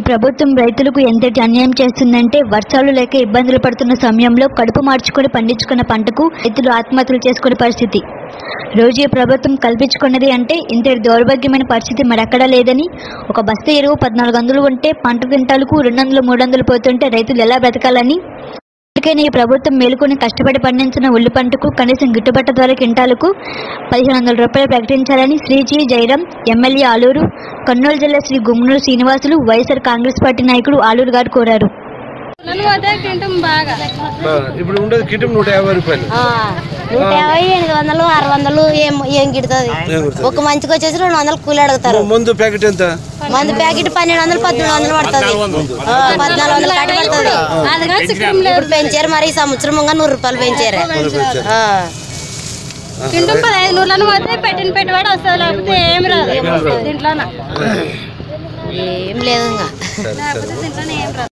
ప్రభుత్వం రైతులకు ఎంతటి అన్యాయం చేస్తుందంటే వర్షాలు లేక ఇబ్బందులు పడుతున్న సమయంలో కడుపు మార్చుకొని పండించుకున్న పంటకు రైతులు ఆత్మహత్యలు చేసుకునే పరిస్థితి రోజు ఈ ప్రభుత్వం కల్పించుకున్నది అంటే ఇంతటి దౌర్భాగ్యమైన పరిస్థితి మరెక్కడా లేదని ఒక బస్తా ఎరువు పద్నాలుగు వందలు ఉంటే పంట క్వింటాలకు రెండు వందలు మూడు వందలు పోతుంటే రైతులు ఎలా బ్రతకాలని ఇప్పటికైనా ఈ ప్రభుత్వం మేలుకొని కష్టపడి పండించిన ఉల్లి పంటకు కనీసం గిట్టుబాటు ధర క్వింటాలకు పదిహేను వందల రూపాయలు ప్రకటించాలని శ్రీజీ జయరాం ఎమ్మెల్యే ఆలూరు కర్నూలు జిల్లా శ్రీ గుమ్మనూరు శ్రీనివాసులు వైఎస్ఆర్ కాంగ్రెస్ పార్టీ నాయకుడు ఆలూరు గారు కోరారు నన్ను పోతే తింటాం బాగా ఆ, ఇప్పుడు ఉండేది కిటం నూట యాభై రూపాయలు ఆ, నూట యాభై ఎనిమిది వందలు ఆరు వందలు ఏం ఏం గిడుతుంది ఏం కుడుతుంది? ఒక మంచికి వచ్చేసి రెండు వందలు కూలి అడుగుతారు ముందు ప్యాకెట్ ఎంత మందు ప్యాకెట్ పన్నెండు వందలు పద్దెనిమిది వందలు పడుతుంది ఆ, పద్నాలుగు వందలు కట్టి పడుతుంది అదిగా చిక్కడం లేదు ఇప్పుడు పెంచారు మరి ఈ సంవత్సరం ఇంకా నూరు రూపాయలు పెంచారు పెంచారు. ఆ. తింటాం పదహైదు నూరులను పోతే పెట్టిన పెట్టుబడి వస్తుంది లేకపోతే ఏం రాదు దీంట్లోన ఏం లేదు ఇంకా సరే సరే దీంట్లోనే ఏం రాదు